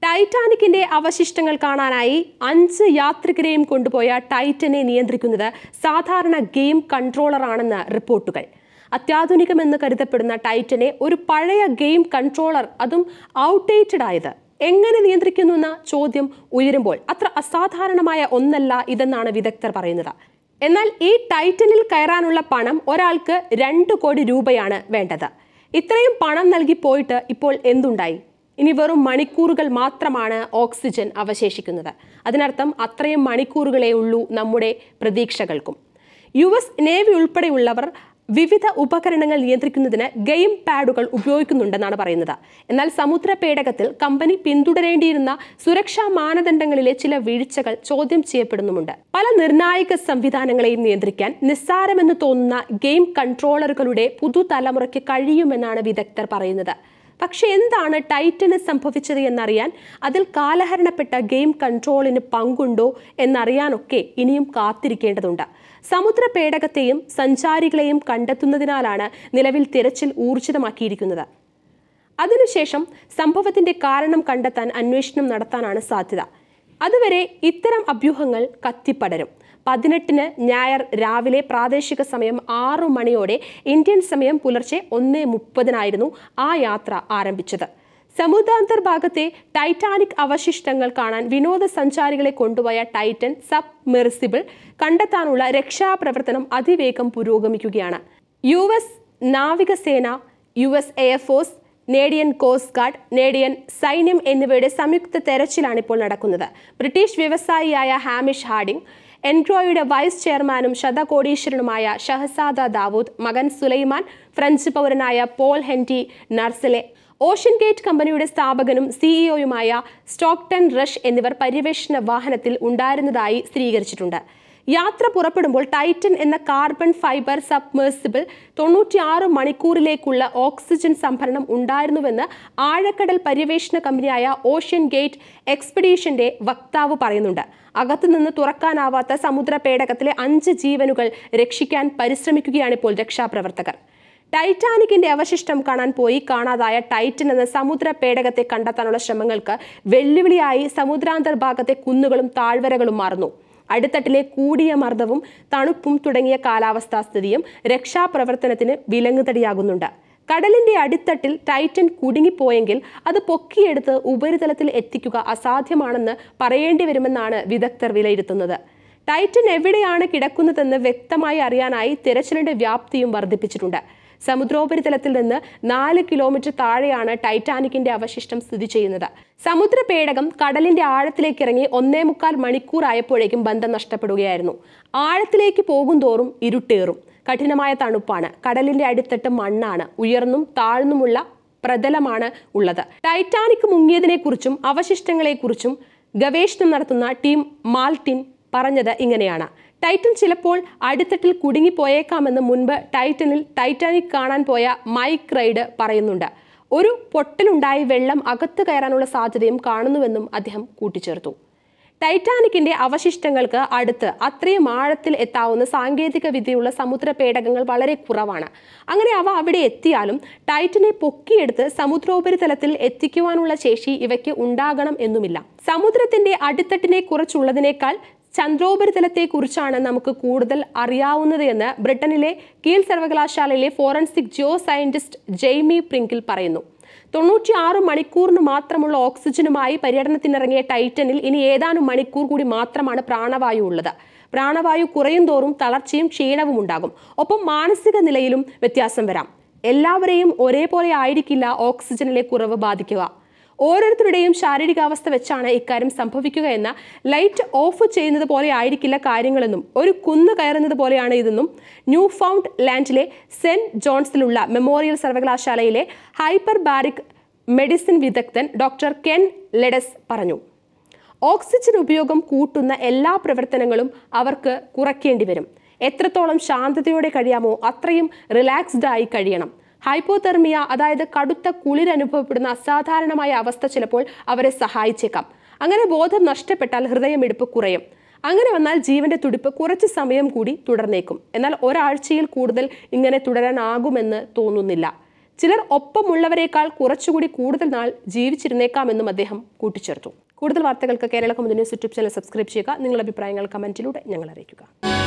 ടൈറ്റാനിക്കിന്റെ അവശിഷ്ടങ്ങൾ കാണാനായി അഞ്ച് യാത്രികരെയും കൊണ്ടുപോയ ടൈറ്റനെ നിയന്ത്രിക്കുന്നത് സാധാരണ ഗെയിം കൺട്രോളറാണെന്ന് റിപ്പോർട്ടുകൾ അത്യാധുനികമെന്ന് കരുതപ്പെടുന്ന ടൈറ്റനെ ഒരു പഴയ ഗെയിം കൺട്രോളർ അതും ഔട്ട്ഡേറ്റഡ് ആയത് എങ്ങനെ നിയന്ത്രിക്കുന്നു എന്ന ചോദ്യം ഉയരുമ്പോൾ അത്ര അസാധാരണമായ ഒന്നല്ല ഇതെന്നാണ് വിദഗ്ധർ പറയുന്നത് എന്നാൽ ഈ ടൈറ്റനിൽ കയറാനുള്ള പണം ഒരാൾക്ക് രണ്ട് കോടി രൂപയാണ് വേണ്ടത് ഇത്രയും പണം നൽകി പോയിട്ട് ഇപ്പോൾ എന്തുണ്ടായി ഇനി വെറും മണിക്കൂറുകൾ മാത്രമാണ് ഓക്സിജൻ അവശേഷിക്കുന്നത് അതിനർത്ഥം അത്രയും മണിക്കൂറുകളേ ഉള്ളൂ നമ്മുടെ പ്രതീക്ഷകൾക്കും യു എസ് നേവി ഉൾപ്പെടെയുള്ളവർ വിവിധ ഉപകരണങ്ങൾ നിയന്ത്രിക്കുന്നതിന് ഗെയിം പാഡുകൾ ഉപയോഗിക്കുന്നുണ്ടെന്നാണ് പറയുന്നത് എന്നാൽ സമുദ്ര പേടകത്തിൽ കമ്പനി പിന്തുടരേണ്ടിയിരുന്ന സുരക്ഷാ മാനദണ്ഡങ്ങളിലെ ചില വീഴ്ചകൾ ചോദ്യം ചെയ്യപ്പെടുന്നുമുണ്ട് പല നിർണായക സംവിധാനങ്ങളെയും നിയന്ത്രിക്കാൻ നിസ്സാരമെന്ന് തോന്നുന്ന ഗെയിം കൺട്രോളറുകളുടെ പുതുതലമുറയ്ക്ക് കഴിയുമെന്നാണ് വിദഗ്ധർ പറയുന്നത് പക്ഷെ എന്താണ് ടൈറ്റന് സംഭവിച്ചത് എന്നറിയാൻ അതിൽ കാലഹരണപ്പെട്ട ഗെയിം കൺട്രോളിന് പങ്കുണ്ടോ എന്നറിയാനൊക്കെ ഇനിയും കാത്തിരിക്കേണ്ടതുണ്ട് സമുദ്ര പേടകത്തെയും സഞ്ചാരികളെയും കണ്ടെത്തുന്നതിനാലാണ് നിലവിൽ തിരച്ചിൽ ഊർജിതമാക്കിയിരിക്കുന്നത് അതിനുശേഷം സംഭവത്തിന്റെ കാരണം കണ്ടെത്താൻ അന്വേഷണം നടത്താനാണ് സാധ്യത അതുവരെ ഇത്തരം അഭ്യൂഹങ്ങൾ കത്തിപ്പടരും പതിനെട്ടിന് ഞായർ രാവിലെ പ്രാദേശിക സമയം ആറു മണിയോടെ ഇന്ത്യൻ സമയം പുലർച്ചെ ഒന്ന് മുപ്പതിനായിരുന്നു ആ യാത്ര ആരംഭിച്ചത് സമുദ്രാന്തർ ഭാഗത്തെ ടൈറ്റാനിക് അവശിഷ്ടങ്ങൾ കാണാൻ വിനോദസഞ്ചാരികളെ കൊണ്ടുപോയ ടൈറ്റൻ സബ് മെർസിബിൾ കണ്ടെത്താനുള്ള രക്ഷാപ്രവർത്തനം അതിവേഗം പുരോഗമിക്കുകയാണ് യു എസ് നാവികസേന യു എസ് എയർഫോഴ്സ് നേടിയൻ കോസ്റ്റ് ഗാർഡ് നേടിയൻ സൈന്യം എന്നിവയുടെ സംയുക്ത തെരച്ചിലാണ് ഇപ്പോൾ നടക്കുന്നത് ബ്രിട്ടീഷ് വ്യവസായിയായ ഹാമിഷ് ഹാർഡിംഗ് എൻക്രോയുടെ വൈസ് ചെയർമാനും ശതകോടീശ്വരനുമായ ഷഹസാദ ദാവൂദ് മകൻ സുലൈമാൻ ഫ്രഞ്ച് പൗരനായ Paul Henri Nargeolet OceanGate കമ്പനിയുടെ സ്ഥാപകനും സിഇഒയുമായ സ്റ്റോക്ടൺ റഷ് എന്നിവർ പര്യവേഷണ വാഹനത്തിൽ ഉണ്ടായിരുന്നതായി സ്ഥിരീകരിച്ചിട്ടുണ്ട് യാത്ര പുറപ്പെടുമ്പോൾ ടൈറ്റൻ എന്ന കാർബൺ ഫൈബർ സബ്മേഴ്സിബിൾ തൊണ്ണൂറ്റിയാറ് മണിക്കൂറിലേക്കുള്ള ഓക്സിജൻ സംഭരണം ഉണ്ടായിരുന്നുവെന്ന് ആഴക്കടൽ പര്യവേഷണ കമ്പനിയായ ഓഷ്യൻ ഗേറ്റ് എക്സ്പെഡീഷന്റെ വക്താവ് പറയുന്നുണ്ട് അകത്തുനിന്ന് തുറക്കാനാവാത്ത സമുദ്ര പേടകത്തിലെ അഞ്ച് ജീവനുകൾ രക്ഷിക്കാൻ പരിശ്രമിക്കുകയാണിപ്പോൾ രക്ഷാപ്രവർത്തകർ ടൈറ്റാനിക്കിന്റെ അവശിഷ്ടം കാണാൻ പോയി കാണാതായ ടൈറ്റൻ എന്ന സമുദ്ര പേടകത്തെ കണ്ടെത്താനുള്ള ശ്രമങ്ങൾക്ക് വെല്ലുവിളിയായി സമുദ്രാന്തർ ഭാഗത്തെ കുന്നുകളും താഴ്വരകളും മാറുന്നു അടിത്തട്ടിലെ കൂടിയ മർദ്ദവും തണുപ്പും തുടങ്ങിയ കാലാവസ്ഥാ സ്ഥിതിയും രക്ഷാപ്രവർത്തനത്തിന് വിലങ്ങുതടിയാകുന്നുണ്ട് കടലിന്റെ അടിത്തട്ടിൽ ടൈറ്റൻ കുടുങ്ങിപ്പോയെങ്കിൽ അത് പൊക്കിയെടുത്ത് ഉപരിതലത്തിൽ എത്തിക്കുക അസാധ്യമാണെന്ന് പറയേണ്ടി വരുമെന്നാണ് വിദഗ്ധർ വിലയിരുത്തുന്നത് ടൈറ്റൻ എവിടെയാണ് കിടക്കുന്നതെന്ന് വ്യക്തമായി അറിയാനായി തിരച്ചിലിന്റെ വ്യാപ്തിയും വർദ്ധിപ്പിച്ചിട്ടുണ്ട് സമുദ്രോപരിതലത്തിൽ നിന്ന് നാല് കിലോമീറ്റർ താഴെയാണ് ടൈറ്റാനിക്കിന്റെ അവശിഷ്ടം സ്ഥിതി ചെയ്യുന്നത് സമുദ്ര പേടകം കടലിന്റെ ആഴത്തിലേക്ക് ഇറങ്ങി ഒന്നേ മുക്കാൽ മണിക്കൂറായപ്പോഴേക്കും ബന്ധം നഷ്ടപ്പെടുകയായിരുന്നു ആഴത്തിലേക്ക് പോകുന്തോറും ഇരുട്ടേറും കഠിനമായ തണുപ്പാണ് കടലിന്റെ അടിത്തട്ട് മണ്ണാണ് ഉയർന്നും താഴ്ന്നുമുള്ള പ്രതലമാണ് ഉള്ളത് ടൈറ്റാനിക് മുങ്ങിയതിനെക്കുറിച്ചും അവശിഷ്ടങ്ങളെക്കുറിച്ചും ഗവേഷണം നടത്തുന്ന ടീം മാൾട്ടിൻ പറഞ്ഞത് ഇങ്ങനെയാണ് ടൈറ്റൻ ചിലപ്പോൾ അടിത്തട്ടിൽ കുടുങ്ങിപ്പോയേക്കാമെന്ന് മുൻപ് ടൈറ്റനിൽ ടൈറ്റാനിക് കാണാൻ പോയ മൈക്ക് റൈഡ് പറയുന്നുണ്ട് ഒരു പൊട്ടലുണ്ടായി വെള്ളം അകത്ത് കയറാനുള്ള സാധ്യതയും കാണുന്നുവെന്നും അദ്ദേഹം കൂട്ടിച്ചേർത്തു ടൈറ്റാനിക്കിന്റെ അവശിഷ്ടങ്ങൾക്ക് അടുത്ത് അത്രയും ആഴത്തിൽ എത്താവുന്ന സാങ്കേതിക വിദ്യയുള്ള സമുദ്ര പേടകങ്ങൾ വളരെ കുറവാണ് അങ്ങനെ അവ അവിടെ എത്തിയാലും ടൈറ്റനെ പൊക്കിയെടുത്ത് സമുദ്രോപരിതലത്തിൽ എത്തിക്കുവാനുള്ള ശേഷി ഇവയ്ക്ക് ഉണ്ടാകണം എന്നുമില്ല സമുദ്രത്തിന്റെ അടിത്തട്ടിനെ കുറിച്ചുള്ളതിനേക്കാൾ ചന്ദ്രോപരിതലത്തെക്കുറിച്ചാണ് നമുക്ക് കൂടുതൽ അറിയാവുന്നത് എന്ന് ബ്രിട്ടനിലെ കീൽ സർവകലാശാലയിലെ forensic geoscientist Jamie Pringle പറയുന്നു തൊണ്ണൂറ്റിയാറ് മണിക്കൂറിന് മാത്രമുള്ള ഓക്സിജനുമായി പര്യടനത്തിനിറങ്ങിയ ടൈറ്റനിൽ ഇനി ഏതാനും മണിക്കൂർ കൂടി മാത്രമാണ് പ്രാണവായു ഉള്ളത് പ്രാണവായു കുറയും തോറും തളർച്ചയും ക്ഷീണവും ഉണ്ടാകും ഒപ്പം മാനസിക നിലയിലും വ്യത്യാസം വരാം എല്ലാവരെയും ഒരേപോലെ ആയിരിക്കില്ല ഓക്സിജനിലെ കുറവ് ബാധിക്കുക ഓരോരുത്തരുടെയും ശാരീരികാവസ്ഥ വെച്ചാണ് ഇക്കാര്യം സംഭവിക്കുക എന്ന ലൈറ്റ് ഓഫ് ചെയ്യുന്നത് പോലെ ആയിരിക്കില്ല കാര്യങ്ങളെന്നും ഒരു കുന്ന് കയറുന്നത് പോലെയാണ് ഇതെന്നും ന്യൂ ഫൗണ്ട് ലാൻഡിലെ സെന്റ് ജോൺസിലുള്ള മെമ്മോറിയൽ സർവകലാശാലയിലെ ഹൈപ്പർ ബാരിക് മെഡിസിൻ വിദഗ്ധൻ ഡോക്ടർ കെൻ ലെഡസ് പറഞ്ഞു ഓക്സിജൻ ഉപയോഗം കൂട്ടുന്ന എല്ലാ പ്രവർത്തനങ്ങളും അവർക്ക് കുറയ്ക്കേണ്ടി വരും എത്രത്തോളം ശാന്തതയോടെ കഴിയാമോ അത്രയും റിലാക്സ്ഡ് ആയി കഴിയണം ഹൈപ്പോതെർമിയ അതായത് കടുത്ത കുളിരനുഭവപ്പെടുന്ന അസാധാരണമായ അവസ്ഥ ചിലപ്പോൾ അവരെ സഹായിച്ചേക്കാം അങ്ങനെ ബോധം നഷ്ടപ്പെട്ടാൽ ഹൃദയമിടിപ്പ് കുറയും അങ്ങനെ വന്നാൽ ജീവന്റെ തുടിപ്പ് കുറച്ച് സമയം കൂടി തുടർന്നേക്കും എന്നാൽ ഒരാഴ്ചയിൽ കൂടുതൽ ഇങ്ങനെ തുടരാനാകുമെന്ന് തോന്നുന്നില്ല ചിലർ ഒപ്പമുള്ളവരെക്കാൾ കുറച്ചുകൂടി കൂടുതൽ നാൾ ജീവിച്ചിരുന്നേക്കാമെന്നും അദ്ദേഹം കൂട്ടിച്ചേർത്തു കൂടുതൽ വാർത്തകൾക്ക് Kerala communist YouTube channel subscribe ചെയ്യുക നിങ്ങളുടെ അഭിപ്രായങ്ങൾ കമന്റിലൂടെ ഞങ്ങൾ അറിയിക്കുക